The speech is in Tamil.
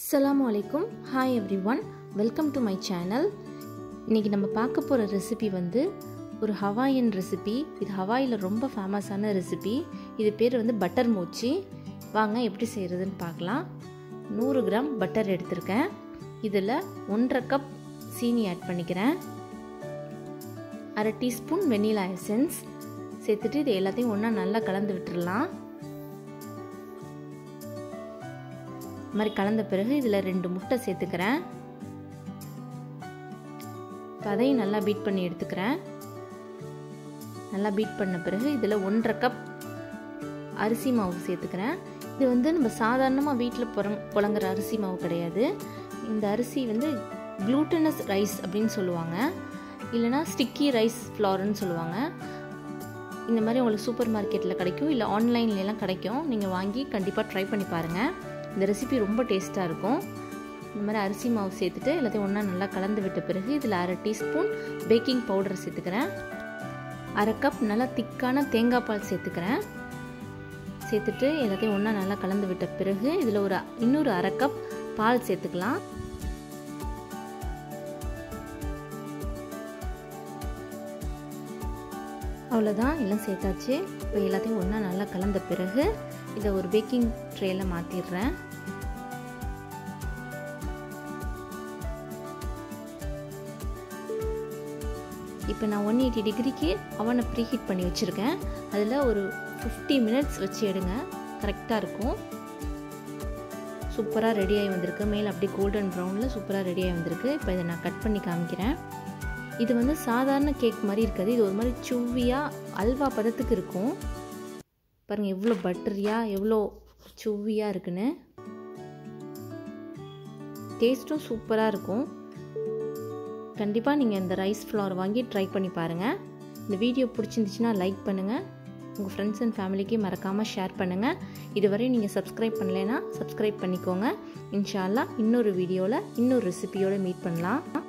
அஸ்ஸலாமு அலைக்கும் hi everyone welcome to my channel இன்றைக்கி நம்ம பார்க்க போகிற ரெசிபி வந்து ஒரு ஹவாயன் ரெசிபி இது ஹவாயில் ரொம்ப ஃபேமஸான ரெசிபி இது பேர் வந்து பட்டர் மோச்சி வாங்க எப்படி செய்கிறதுன்னு பார்க்கலாம் நூறு கிராம் பட்டர் எடுத்திருக்கேன் இதில் ஒன்றரை கப் சீனி ஆட் பண்ணிக்கிறேன் அரை டீஸ்பூன் வெனிலா எசன்ஸ் சேர்த்துட்டு இது எல்லாத்தையும் ஒன்றா நல்லா கலந்து விட்டுடலாம் இது மாதிரி கலந்த பிறகு இதில் ரெண்டு முட்டை சேர்த்துக்கிறேன் அதையும் நல்லா பீட் பண்ணி எடுத்துக்கிறேன் நல்லா பீட் பண்ண பிறகு இதில் ஒன்றரை கப் அரிசி மாவு சேர்த்துக்கிறேன் இது வந்து நம்ம சாதாரணமாக வீட்டில் புறம் புழங்குற அரிசி மாவு கிடையாது இந்த அரிசி வந்து க்ளூட்டனஸ் ரைஸ் அப்படின்னு சொல்லுவாங்க இல்லைனா ஸ்டிக்கி ரைஸ் ஃப்ளார்னு சொல்லுவாங்க இந்த மாதிரி உங்களுக்கு சூப்பர் மார்க்கெட்டில் கிடைக்கும் இல்லை ஆன்லைன்லலாம் கிடைக்கும் நீங்கள் வாங்கி கண்டிப்பாக ட்ரை பண்ணி பாருங்கள் இந்த ரெசிபி ரொம்ப டேஸ்ட்டாக இருக்கும் இந்த மாதிரி அரிசி மாவு சேர்த்துட்டு எல்லாத்தையும் ஒன்றா நல்லா கலந்து விட்ட பிறகு இதில் அரை டீஸ்பூன் பேக்கிங் பவுடர் சேர்த்துக்கிறேன் அரை கப் நல்லா திக்கான தேங்காய் பால் சேர்த்துக்கிறேன் சேர்த்துட்டு எல்லாத்தையும் ஒன்றா நல்லா கலந்து விட்ட பிறகு இதில் ஒரு இன்னொரு அரை கப் பால் சேர்த்துக்கலாம் அவ்வளோதான் எல்லாம் சேர்த்தாச்சு இப்போ எல்லாத்தையும் ஒன்றா நல்லா கலந்த பிறகு இதை ஒரு பேக்கிங் ட்ரேயில் மாற்றிடுறேன் இப்போ நான் ஒன் எயிட்டி டிகிரிக்கு அவனை ப்ரீ ஹீட் பண்ணி வச்சுருக்கேன் அதில் ஒரு ஃபிஃப்டி மினிட்ஸ் வச்சு எடுங்க கரெக்டாக இருக்கும் சூப்பராக ரெடியாகி வந்திருக்கு மேலே அப்படியே கோல்டன் ப்ரௌனில் சூப்பராக ரெடியாகி வந்திருக்கு இப்போ இதை நான் கட் பண்ணி காமிக்கிறேன் இது வந்து சாதாரண கேக் மாதிரி இருக்காது இது ஒரு மாதிரி சுவ்வியாக அல்வா பதத்துக்கு இருக்கும் பாருங்கள் எவ்வளோ பட்டரியாக எவ்வளோ சுவ்வியாக இருக்குன்னு டேஸ்ட்டும் சூப்பராக இருக்கும் கண்டிப்பாக நீங்கள் இந்த ரைஸ் ஃப்ளவர் வாங்கி ட்ரை பண்ணி பாருங்கள் இந்த வீடியோ பிடிச்சிருந்துச்சுன்னா லைக் பண்ணுங்கள் உங்கள் ஃப்ரெண்ட்ஸ் அண்ட் ஃபேமிலிக்கு மறக்காமல் ஷேர் பண்ணுங்கள் இதுவரை நீங்கள் சப்ஸ்கிரைப் பண்ணலைன்னா சப்ஸ்கிரைப் பண்ணிக்கோங்க இன்ஷால்லா இன்னொரு வீடியோவில் இன்னொரு ரெசிபியோடு மீட் பண்ணலாம்